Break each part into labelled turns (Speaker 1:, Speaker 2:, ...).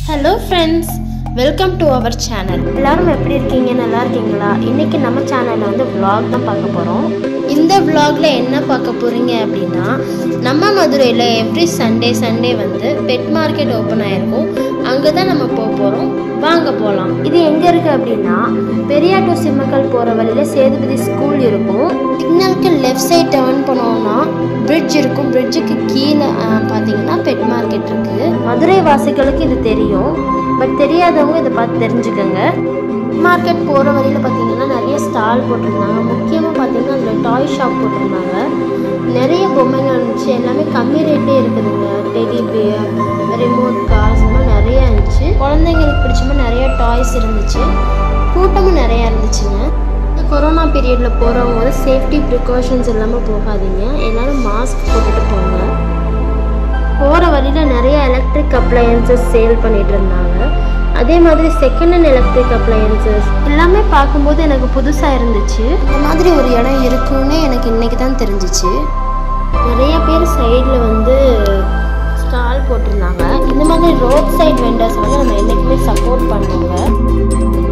Speaker 1: hello friends welcome to our channel
Speaker 2: எல்லாரும் எப்படி இருக்கீங்க நல்லா இருக்கீங்களா இன்னைக்கு நம்ம சேனல்ல வந்து vlog தான் பார்க்க போறோம்
Speaker 1: இந்த vlogல என்ன பார்க்க போறீங்க அப்படின்னா நம்ம மதுரையில் எவ்ரி சண்டே சண்டே வந்து பெட் மார்க்கெட் ஓப்பன் ஆயிருக்கும் அங்கே தான் நம்ம போக போகிறோம் வாங்க போகலாம்
Speaker 2: இது எங்க இருக்கு அப்படின்னா பெரியாட்டோ சிம்மக்கல் போற வழியில சேதுபதி ஸ்கூல் இருக்கும்
Speaker 1: சிக்னலுக்கு லெஃப்ட் சைட் டேர்ன் பண்ணோம்னா பிரிட்ஜ் இருக்கும் பிரிட்ஜுக்கு கீழே பார்த்தீங்கன்னா பெட் மார்க்கெட் இருக்குது
Speaker 2: மதுரை வாசிகளுக்கு இது தெரியும் பட் தெரியாதவங்க இதை பார்த்து தெரிஞ்சுக்கோங்க
Speaker 1: மார்க்கெட் போகிற வழியில் பார்த்தீங்கன்னா நிறைய ஸ்டால் போட்டிருந்தாங்க முக்கியமாக பார்த்தீங்கன்னா அதில் டாய் ஷாப் போட்டிருந்தாங்க நிறைய பொம்மைகள் இருந்துச்சு எல்லாமே கம்மி ரேட்டே இருக்குதுங்க டெடி பியர் ரிமோட் கார்ஸ் இந்த மாதிரி நிறைய இருந்துச்சு குழந்தைங்களுக்கு பிடிச்ச மாதிரி நிறைய டாய்ஸ் இருந்துச்சு கூட்டமும் நிறையா இருந்துச்சுங்க இந்த கொரோனா பீரியடில் போகிறவங்க வந்து சேஃப்டி ப்ரிகாஷன்ஸ் இல்லாமல் போகாதீங்க எல்லாரும் மாஸ்க் போட்டுட்டு போங்க
Speaker 2: போற வழியில நிறைய எலக்ட்ரிக் அப்ளையன்சஸ் சேல் பண்ணிட்டு இருந்தாங்க அதே மாதிரி செகண்ட் ஹேண்ட் எலக்ட்ரிக் அப்ளையன்சஸ் எல்லாமே பார்க்கும்போது எனக்கு புதுசா இருந்துச்சு
Speaker 1: இந்த மாதிரி ஒரு இடம் இருக்குன்னு எனக்கு இன்னைக்கு தான் தெரிஞ்சிச்சு
Speaker 2: நிறைய பேர் சைடில் வந்து
Speaker 1: ஸ்டால் போட்டிருந்தாங்க இந்த மாதிரி ரோட் சைட் வெண்டர்ஸ் வந்து நம்ம என்றைக்குமே சப்போர்ட் பண்ணுவோங்க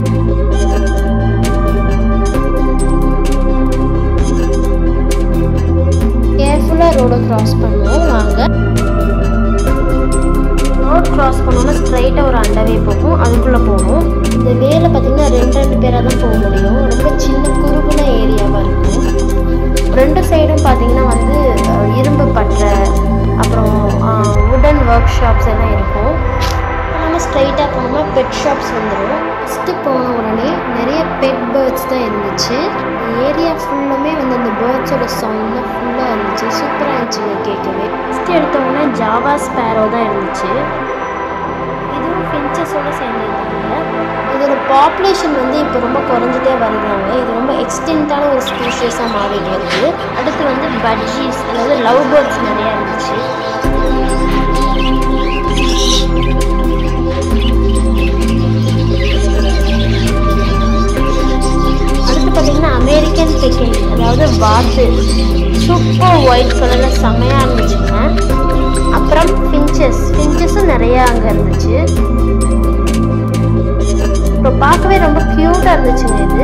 Speaker 1: கேர்ஃபுல்லாக ரோடை கிராஸ் பண்ணுவோம் வாங்க
Speaker 2: ரோட் கிராஸ் பண்ணோம்னா ஸ்ட்ரைட்டாக ஒரு அண்டவே போகும் அதுக்குள்ளே போகும்
Speaker 1: இந்த வேல பார்த்தீங்கன்னா ரெண்டு ரெண்டு பேராக தான் போக முடியும் ரொம்ப சின்ன குறுகுன ஏரியாவாக இருக்கும்
Speaker 2: ரெண்டு சைடும் பார்த்தீங்கன்னா வந்து அஹ், இரும்பு பட்டறை அப்புறம் உடன் ஒர்க் ஷாப்ஸ் எல்லாம் இருக்கும்
Speaker 1: நம்ம ஸ்ட்ரைட்டாக போனோம்னா பெட் ஷாப்ஸ் வந்துடும் ஃபஸ்ட்டு போன உடனே நிறைய பெட் பேர்ட்ஸ் தான் இருந்துச்சு ஏரியா ஃபுல்லுமே வந்து அந்த பேர்ட்ஸோட சவுண்ட் தான் ஃபுல்லாக இருந்துச்சு சூப்பராக இருந்துச்சுங்க கேட்கவே
Speaker 2: ஃபஸ்ட்டு எடுத்தோடனே ஜாவா ஸ்பேரோ தான் இருந்துச்சு இதுவும் ஃபின்ச்சஸோட சேர்ந்துருந்தாங்க
Speaker 1: இதோட பாப்புலேஷன் வந்து இப்போ ரொம்ப குறைஞ்சிட்டே வருகிறாங்க இது ரொம்ப எக்ஸ்டென்ட்டான ஒரு ஸ்பீஷியஸாக மாறிட்டு வருது
Speaker 2: அடுத்து வந்து பட்ஜீஸ் அதாவது லவ் பேர்ட்ஸ் நிறையா இருந்துச்சு அடுத்து பார்த்தீங்கன்னா அமெரிக்கன் பெக்கிங் அதாவது வாத்து சூப்பர் ஒயிட் கலரில் செம்மையாக இருந்துச்சுங்க அப்புறம் ஃபின்ச்சஸ் ஃபின்ச்சஸும் நிறையா அங்கே இருந்துச்சு இப்போ பார்க்கவே ரொம்ப க்யூட்டாக இருந்துச்சுங்க இது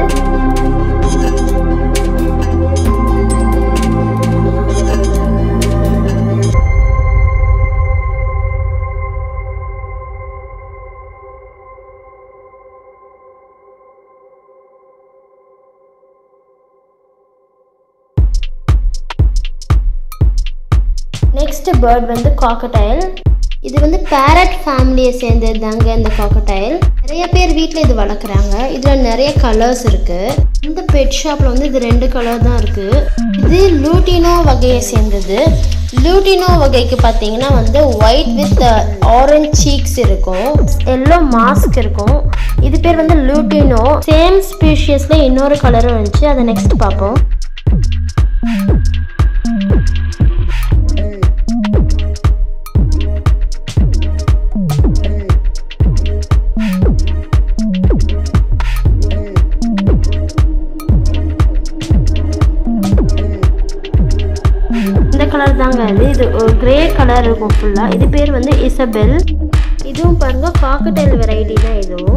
Speaker 1: நெக்ஸ்ட் பேர்ட் வந்து காக்கடைல் இது வந்து பேரட் ஃபேமிலியை சேர்ந்தது தாங்க இந்த காக்கடைல் நிறைய பேர் வீட்டில் இது வளர்க்குறாங்க இதில் நிறைய கலர்ஸ் இருக்குது இந்த பெட் ஷாப்பில் வந்து இது ரெண்டு கலர் தான் இருக்குது இது லூட்டினோ வகையை சேர்ந்தது லூட்டினோ வகைக்கு பார்த்தீங்கன்னா வந்து ஒயிட் வித் ஆரஞ்ச் சீக்ஸ் இருக்கும்
Speaker 2: எல்லோ மாஸ்க் இருக்கும் இது பேர் வந்து லூட்டினோ சேம் ஸ்பீஷியஸ்ல இன்னொரு கலரும் இருந்துச்சு அதை நெக்ஸ்ட் பார்ப்போம் இந்த கலர் தாங்க இது இது கிரே கலர் இருக்கும் ஃபுல்லாக இது பேர் வந்து இசபெல் இதுவும் பாருங்க காக்கடைல் வெரைட்டி தான் இதுவும்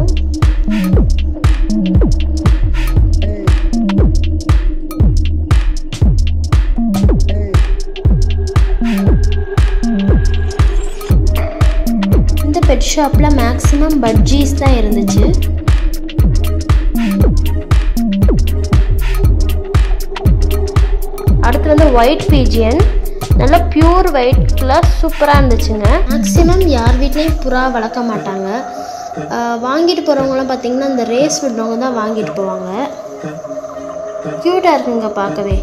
Speaker 1: இந்த பெட் ஷாப்பில் மேக்ஸிமம் பட்ஜீஸ் தான் இருந்துச்சு
Speaker 2: அடுத்து வந்து ஒயிட் பீஜியன் நல்லா பியூர் ஒயிட் கலர் சூப்பராக இருந்துச்சுங்க
Speaker 1: மேக்ஸிமம் யார் வீட்லேயும் புறா வளர்க்க மாட்டாங்க ஆஹ் வாங்கிட்டு போகிறவங்களாம் பார்த்தீங்கன்னா இந்த ரேஸ் விடுறவங்க தான் வாங்கிட்டு போவாங்க க்யூட்டாக இருக்குங்க பார்க்கவே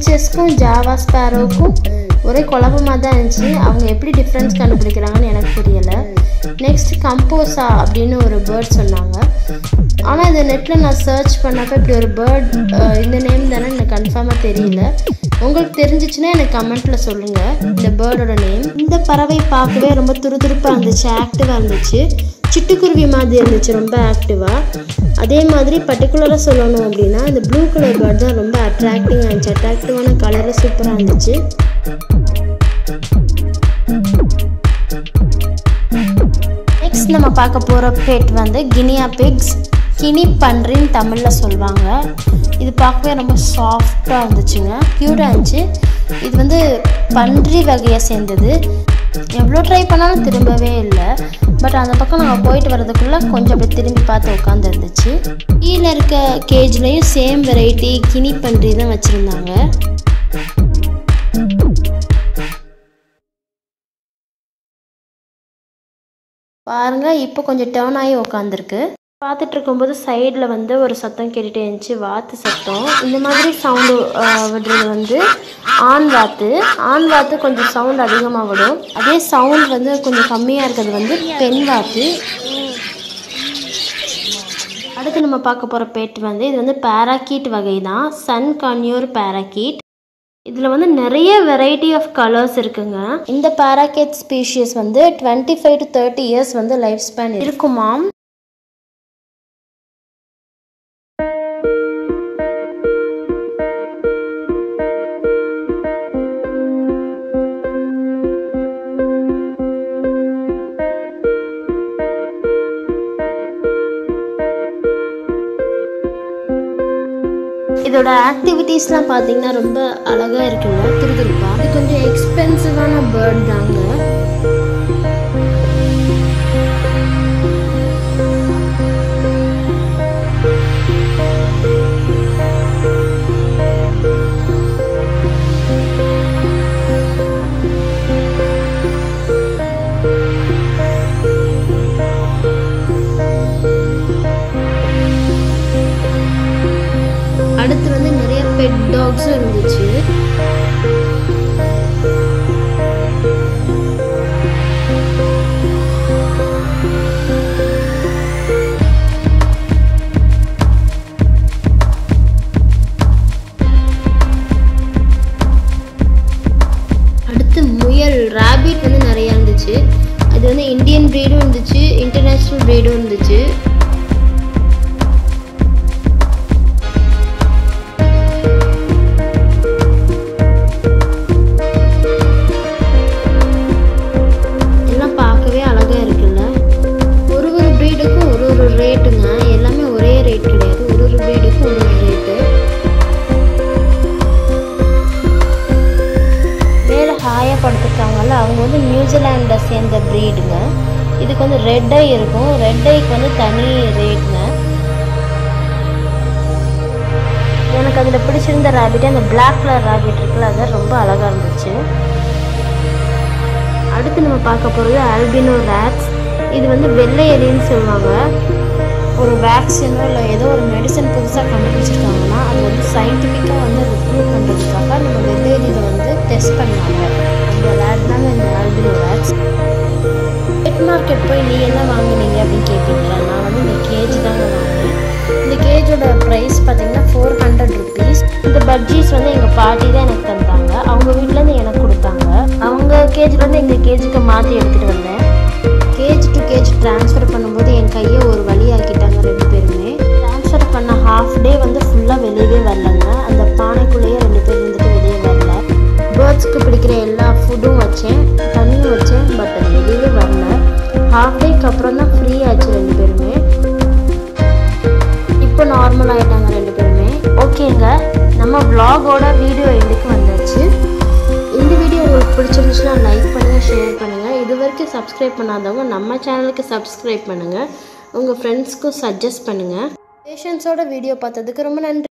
Speaker 1: ஃபின்ச்சஸ்க்கும் ஜாவா ஸ்பேரோவுக்கும் ஒரே குழப்பமாக தான் இருந்துச்சு அவங்க எப்படி டிஃப்ரென்ஸ் கண்டுபிடிக்கிறாங்கன்னு எனக்கு புரியலை நெக்ஸ்ட் கம்போஸா அப்படின்னு ஒரு பேர்ட் சொன்னாங்க ஆனால் இந்த நெட்டில் நான் சர்ச் பண்ணப்போ இப்படி ஒரு பேர்ட் இந்த நேம் தானே எனக்கு கன்ஃபார்மாக தெரியல உங்களுக்கு தெரிஞ்சிச்சுன்னா எனக்கு கமெண்ட்டில் சொல்லுங்கள் இந்த பேர்டோட நேம் இந்த பறவை பார்க்கவே ரொம்ப துருதுருப்பாக இருந்துச்சு ஆக்டிவாக இருந்துச்சு சிட்டுக்குருவி மாதிரி இருந்துச்சு ரொம்ப ஆக்டிவாக அதே மாதிரி பர்டிகுலராக சொல்லணும் அப்படின்னா இந்த ப்ளூ கலர் பேர்ட் தான் ரொம்ப அட்ராக்டிவாக இருந்துச்சு அட்ராக்டிவான கலரில் சூப்பராக இருந்துச்சு நெக்ஸ்ட் நம்ம பார்க்க போகிற பெட் வந்து கினியா பிக்ஸ் கினி பன்றின்னு தமிழில் சொல்லுவாங்க இது பார்க்கவே ரொம்ப சாஃப்டாக இருந்துச்சுங்க க்யூட்டாக இருந்துச்சு இது வந்து பன்றி வகையை சேர்ந்தது எவ்வளோ ட்ரை பண்ணாலும் திரும்பவே இல்லை பட் அந்த பக்கம் நாங்கள் போயிட்டு வர்றதுக்குள்ளே கொஞ்சம் அப்படி திரும்பி பார்த்து உட்காந்து இருந்துச்சு கீழே இருக்க கேஜ்லேயும் சேம் வெரைட்டி கினி பன்றி தான் வச்சுருந்தாங்க பாருங்க இப்போ கொஞ்சம் டேர்ன் ஆகி உக்காந்துருக்கு பார்த்துட்டு இருக்கும்போது சைடில் வந்து ஒரு சத்தம் கேட்டுகிட்டே இருந்துச்சு வாத்து சத்தம் இந்த மாதிரி சவுண்டு விடுறது வந்து ஆண் வாத்து ஆண் வாத்து கொஞ்சம் சவுண்ட் அதிகமாக விடும் அதே சவுண்ட் வந்து கொஞ்சம் கம்மியாக இருக்கிறது வந்து பெண் வாத்து அடுத்து நம்ம பார்க்க போகிற பெட் வந்து இது வந்து பேராக்கீட் வகை தான் சன் கன்யூர் பேராக்கீட் இதில் வந்து நிறைய வெரைட்டி ஆஃப் கலர்ஸ் இருக்குங்க இந்த பேராகேட் ஸ்பீஷியஸ் வந்து twenty five to thirty years வந்து லைஃப் ஸ்பேன் இருக்குமாம் இதோட ஆக்டிவிட்டீஸ்லாம் பார்த்தீங்கன்னா ரொம்ப அழகாக இருக்குங்க துருதுருப்பா இது கொஞ்சம் எக்ஸ்பென்சிவான பேர்ட் தாங்க அடுத்து வந்து நிறைய பெட் டாக்ஸும் இருந்துச்சு அடுத்து முயல் ராபிட் வந்து நிறைய இருந்துச்சு அது வந்து இந்தியன் ப்ரீடும் இருந்துச்சு இன்டர்நேஷ்னல் ப்ரீடும் இருந்துச்சு எல்லாம் பார்க்கவே அழகா இருக்குல்ல ஒரு ஒரு ப்ரீடுக்கும் ஒரு ஒரு ரேட்டுங்க எல்லாமே ஒரே ரேட் கிடையாது ஒரு ஒரு ப்ரீடுக்கும் ஒரு ஒரு ரேட்டு மேலே ஹாயாக படுத்துருக்காங்கல்ல அவங்க வந்து நியூசிலாண்டை சேர்ந்த ப்ரீடுங்க இதுக்கு வந்து ரெட் ஐ இருக்கும் ரெட் ஐக்கு வந்து தனி ரேட்டுங்க எனக்கு அதில் பிடிச்சிருந்த ரேபிட் அந்த பிளாக் கலர் ரேபிட் இருக்குல்ல அது ரொம்ப அழகாக இருந்துச்சு அடுத்து நம்ம பார்க்க போகிறது ஆல்பினோ ரேட்ஸ் இது வந்து வெள்ளை எலின்னு சொல்லுவாங்க ஒரு வேக்சினோ இல்லை ஏதோ ஒரு மெடிசன் புதுசாக கண்டுபிடிச்சிருக்காங்கன்னா அது வந்து சயின்டிஃபிக்காக வந்து அதை ப்ரூவ் பண்ணுறதுக்காக நம்ம வெள்ளை எலியில் வந்து டெஸ்ட் பண்ணாங்க அந்த ரேட் தாங்க இந்த ஆல்பினோ ரேட்ஸ் பெட் மார்க்கெட் போய் நீ என்ன வாங்குனீங்க அப்படின்னு கேட்பீங்களா நான் வந்து இந்த கேஜ் தாங்க வாங்கினேன் இந்த கேஜோட ப்ரைஸ் பார்த்தீங்கன்னா ஃபோர் ஹண்ட்ரட் ருபீஸ் இந்த பட்ஜீஸ் வந்து எங்கள் பாட்டி தான் எனக்கு தந்தாங்க அவங்க வீட்டிலேருந்து எனக்கு கொடுத்தாங்க அவங்க கேஜ்லேருந்து எங்கள் கேஜுக்கு மாற்றி எடுத்துகிட்டு வந்தேன் கேஜ் டு கேஜ் ட்ரான்ஸ்ஃபர் பண்ணும்போது என் கையை ஒரு வழி ஆக்கிட்டாங்க ரெண்டு பேருமே ட்ரான்ஸ்ஃபர் பண்ண ஹாஃப் டே வந்து ஃபுல்லாக வெளியவே வரலங்க அந்த பானைக்குள்ளேயே ரெண்டு பேர் இருந்துட்டு வெளியே வரல பேர்ட்ஸ்க்கு பிடிக்கிற எல்லா ஃபுட்டும் வச்சேன் தண்ணியும் வச்சேன் பட் அது வெளியவே வரல ஹாஃப் டேக்கு அப்புறம் தான் ஃப்ரீ ஆச்சு ரெண்டு பேருமே இப்போ நார்மல் ஆகிட்டாங்க ரெண்டு பேருமே ஓகேங்க நம்ம vlog-ஓட வீடியோ எண்டுக்கு வந்தாச்சு இந்த வீடியோ உங்களுக்கு பிடிச்சிருந்துச்சுன்னா லைக் பண்ணுங்கள் ஷேர் பண்ணுங்கள் இது வரைக்கும் சப்ஸ்கிரைப் பண்ணாதவங்க நம்ம சேனலுக்கு சப்ஸ்கிரைப் பண்ணுங்கள் உங்கள் ஃப்ரெண்ட்ஸ்க்கும் சஜஸ்ட் பண்ணுங்கள் பேஷன்ஸோட வீடியோ பார்த்ததுக்கு ரொம்ப நன்றி